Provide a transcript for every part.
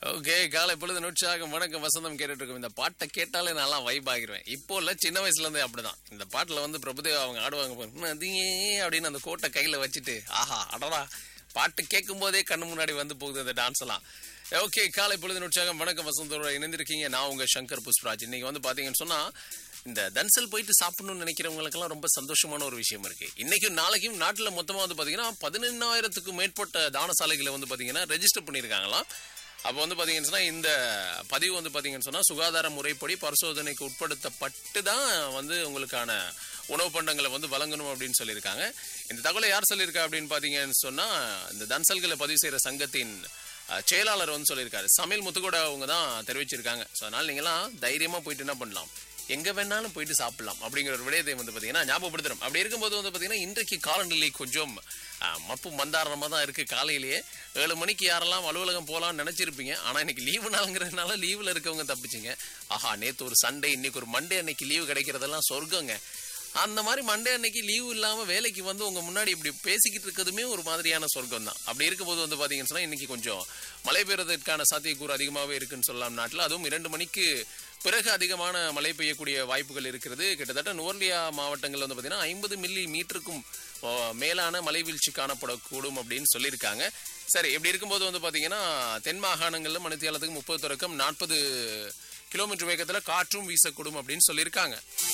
okay காலை பொழுது நூற்றாகம் வணக்கம் வசந்தம் கேட்டுட்டு இருக்கோம் இந்த பாட்டை கேட்டாலே நல்லா வைப் ஆகிருவேன் இப்போ இல்ல சின்ன வயசுல இருந்தே அப்படிதான் இந்த பாட்டுல வந்து பிரபுதேவா அவங்க ஆடுவாங்க பாருங்க, நதியே அப்படின்னு அந்த கோட்டை கையில வச்சுட்டு ஆஹா அடடா பாட்டு கேட்கும் போதே கண்ணு முன்னாடி வந்து போகுது அந்த டான்ஸ் எல்லாம் ஓகே காலை பொழுது நூற்றாகம் வணக்கம் வசந்தோட இணைந்திருக்கீங்க நான் உங்க சங்கர் புஷ்பராஜ் இன்னைக்கு வந்து பாத்தீங்கன்னு சொன்னா இந்த தன்சல் போயிட்டு சாப்பிடணும்னு நினைக்கிறவங்களுக்கெல்லாம் ரொம்ப சந்தோஷமான ஒரு விஷயம் இருக்கு இன்னைக்கும் நாளைக்கும் நாட்டுல மொத்தமா வந்து பாத்தீங்கன்னா பதினெண்ணாயிரத்துக்கும் மேற்பட்ட தானசாலைகளை வந்து பாத்தீங்கன்னா ரெஜிஸ்டர் பண்ணியிருக்காங்களாம் அப்போ வந்து பாத்தீங்கன்னு சொன்னா இந்த பதிவு வந்து பாத்தீங்கன்னு சொன்னா சுகாதார முறைப்படி பரிசோதனைக்கு உட்படுத்தப்பட்டு தான் வந்து உங்களுக்கான உணவு பண்டங்களை வந்து வழங்கணும் அப்படின்னு சொல்லியிருக்காங்க இந்த தகவலை யார் சொல்லியிருக்கா அப்படின்னு பாத்தீங்கன்னு சொன்னா இந்த தன்சல்களை பதிவு செய்யற சங்கத்தின் அஹ், செயலாளர் வந்து சொல்லியிருக்காரு சமையல் முத்துக்கூட அவங்க தான் தெரிவிச்சிருக்காங்க ஸோ அதனால நீங்களாம் தைரியமா போயிட்டு என்ன பண்ணலாம் எங்க வேணாலும் போயிட்டு சாப்பிடலாம் அப்படிங்கிற ஒரு விடயத்தை வந்து பாத்தீங்கன்னா ஞாபகப்படுத்துறோம் அப்படி இருக்கும்போது வந்து பாத்தீங்கன்னா இன்றைக்கு காலநிலை கொஞ்சம் அஹ், மப்பு மந்தாரணமா தான் இருக்கு காலையிலேயே ஏழு மணிக்கு யாரெல்லாம் அலுவலகம் போகலாம்னு நினைச்சிருப்பீங்க ஆனா இன்னைக்கு லீவு நாளுங்கிறதுனால லீவுல இருக்கவங்க தப்பிச்சிங்க ஆஹா நேத்து ஒரு சண்டே இன்னைக்கு ஒரு மண்டே அன்னைக்கு லீவு கிடைக்கிறதெல்லாம் சொர்க்கங்க அந்த மாதிரி மண்டே அன்னைக்கு லீவு இல்லாம வேலைக்கு வந்து உங்க முன்னாடி இப்படி பேசிக்கிட்டு இருக்கிறதுமே ஒரு மாதிரியான சொர்க்கம் தான் அப்படி இருக்கும்போது வந்து பாத்தீங்கன்னு சொன்னா இன்னைக்கு கொஞ்சம் மழை பெய்யறதுக்கான சாத்தியக்கூறு அதிகமாகவே இருக்குன்னு சொல்லலாம் நாட்டில் அதுவும் இரண்டு மணிக்கு பிறகு அதிகமான மழை பெய்யக்கூடிய வாய்ப்புகள் இருக்கிறது கிட்டத்தட்ட நுவர்லியா மாவட்டங்கள்ல வந்து பாத்தீங்கன்னா ஐம்பது மில்லி மீட்டருக்கும் ஆ, மேலான மழை வீழ்ச்சி காணப்படக்கூடும் அப்படின்னு சொல்லியிருக்காங்க சரி இப்படி இருக்கும்போது வந்து பாத்தீங்கன்னா தென் மாகாணங்கள்ல மணித்தியாலத்துக்கு முப்பது தொடக்கம் நாற்பது கிலோமீட்டர் வேகத்துல காற்றும் வீசக்கூடும் அப்படின்னு சொல்லியிருக்காங்க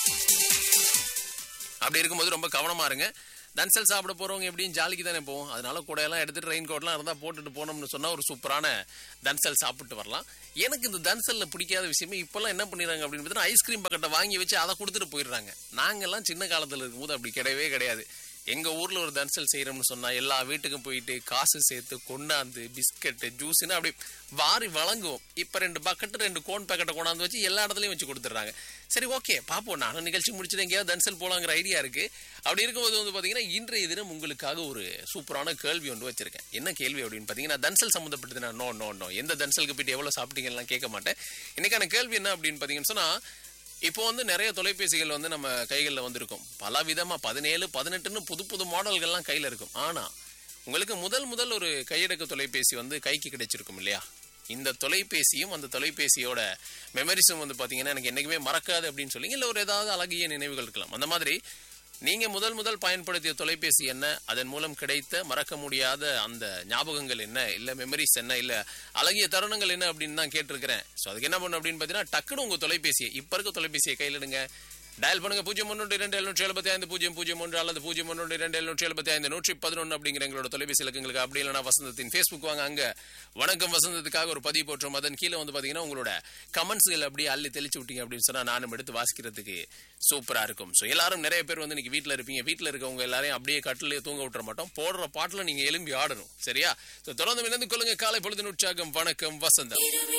அப்படி இருக்கும்போது ரொம்ப கவனமா இருங்க தன்சல் சாப்பிட போறவங்க எப்படியும் ஜாலிக்கு தானே போவோம் அதனால கூடையெல்லாம் எடுத்துட்டு ரெயின் கோட்லாம் இருந்தா போட்டுட்டு போனோம்னு சொன்னா ஒரு சூப்பரான தன்சல் சாப்பிட்டு வரலாம் எனக்கு இந்த தன்சல்ல பிடிக்காத விஷயமே இப்பெல்லாம் என்ன பண்ணிடுறாங்க அப்படின்னு பார்த்தீங்கன்னா ஐஸ்கிரீம் பக்கெட்டை வாங்கி வச்சு அதை கொடுத்துட்டு போயிடுறாங்க நாங்கெல்லாம் சின்ன காலத்துல இருக்கும்போது அப்படி கிடையவே கிடையாது எங்க ஊர்ல ஒரு தன்சல் செய்யறோம்னு சொன்னா எல்லா வீட்டுக்கும் போயிட்டு காசு சேர்த்து கொண்டாந்து பிஸ்கட்டு ஜூஸ்னு அப்படி வாரி வழங்குவோம் இப்ப ரெண்டு பக்கெட் ரெண்டு கோன் பேக்கெட்டை கொண்டாந்து வச்சு எல்லா இடத்துலயும் வச்சு கொடுத்துட்றாங்க சரி ஓகே பாப்போம் நானும் நிகழ்ச்சி முடிச்சுட்டு எங்கேயாவது தன்சல் போலாங்கிற ஐடியா இருக்கு அப்படி இருக்கும்போது வந்து பாத்தீங்கன்னா இன்றைய தினம் உங்களுக்காக ஒரு சூப்பரான கேள்வி ஒன்று வச்சிருக்கேன் என்ன கேள்வி அப்படின்னு பாத்தீங்கன்னா தன்சல் சம்மந்தப்பட்டது நான் நோ நோ நோ எந்த தன்சலுக்கு போயிட்டு எவ்வளவு சாப்பிட்டீங்கலாம் கேட்க மாட்டேன் இன்னைக்கான கேள்வி என்ன அப்படின்னு பாத்தீங்கன்னு சொன்னா இப்போ வந்து நிறைய தொலைபேசிகள் வந்து நம்ம கைகளில் வந்திருக்கும் பல விதமா பதினேழு பதினெட்டுன்னு புது புது மாடல்கள்லாம் கையில இருக்கும் ஆனா உங்களுக்கு முதல் முதல் ஒரு கையடக்க தொலைபேசி வந்து கைக்கு கிடைச்சிருக்கும் இல்லையா இந்த தொலைபேசியும் அந்த தொலைபேசியோட மெமரிஸும் வந்து பாத்தீங்கன்னா எனக்கு என்னைக்குமே மறக்காது அப்படின்னு சொல்லி இல்ல ஒரு ஏதாவது அழகிய நினைவுகள் இருக்கலாம் அந்த மாதிரி நீங்க முதல் முதல் பயன்படுத்திய தொலைபேசி என்ன அதன் மூலம் கிடைத்த மறக்க முடியாத அந்த ஞாபகங்கள் என்ன இல்ல மெமரிஸ் என்ன இல்ல அழகிய தருணங்கள் என்ன அப்படின்னு தான் கேட்டிருக்கிறேன் ஸோ அதுக்கு என்ன பண்ணும் அப்படின்னு பார்த்தீங்கன்னா டக்குனு உங்க தொலைபேசியை இப்ப இருக்க தொலைபேசியை கையில் எடுங்க டயல் பண்ணுங்க பூஜ்ஜியம் ஒன்று இரண்டு எழுநூற்றி எழுபத்தி ஐந்து பூஜ்ஜியம் பூஜ்ஜியம் ஒன்று அல்லது பூஜ்ஜியம் ஒன்று இரண்டு எழுநூற்றி எழுபத்தி ஐந்து நூற்றி பதினொன்று அப்படிங்கிற எங்களோட தொலைபேசி இலக்கங்களுக்கு அப்படி இல்லைனா வசந்தத்தின் ஃபேஸ்புக் வாங்க அங்க வணக்கம் வசந்தத்துக்காக ஒரு பதிவு போட்டோம் அதன் கீழே வந்து பாத்தீங்கன்னா உங்களோட கமெண்ட்ஸ்கள் அப்படியே அள்ளி தெளிச்சு விட்டீங்க அப்படின்னு சொன்னா நானும் எடுத்து வாசிக்கிறதுக்கு சூப்பரா இருக்கும் ஸோ எல்லாரும் நிறைய பேர் வந்து இன்னைக்கு வீட்டில் இருப்பீங்க வீட்டில் இருக்கவங்க எல்லாரையும் அப்படியே கட்டிலே தூங்க விட்டுற மாட்டோம் போடுற பாட்டுல நீங்க எலும்பி ஆடணும் சரியா ஸோ தொடர்ந்து இணைந்து கொள்ளுங்க காலை பொழுது உற்சாகம் வணக்கம் வசந்தம்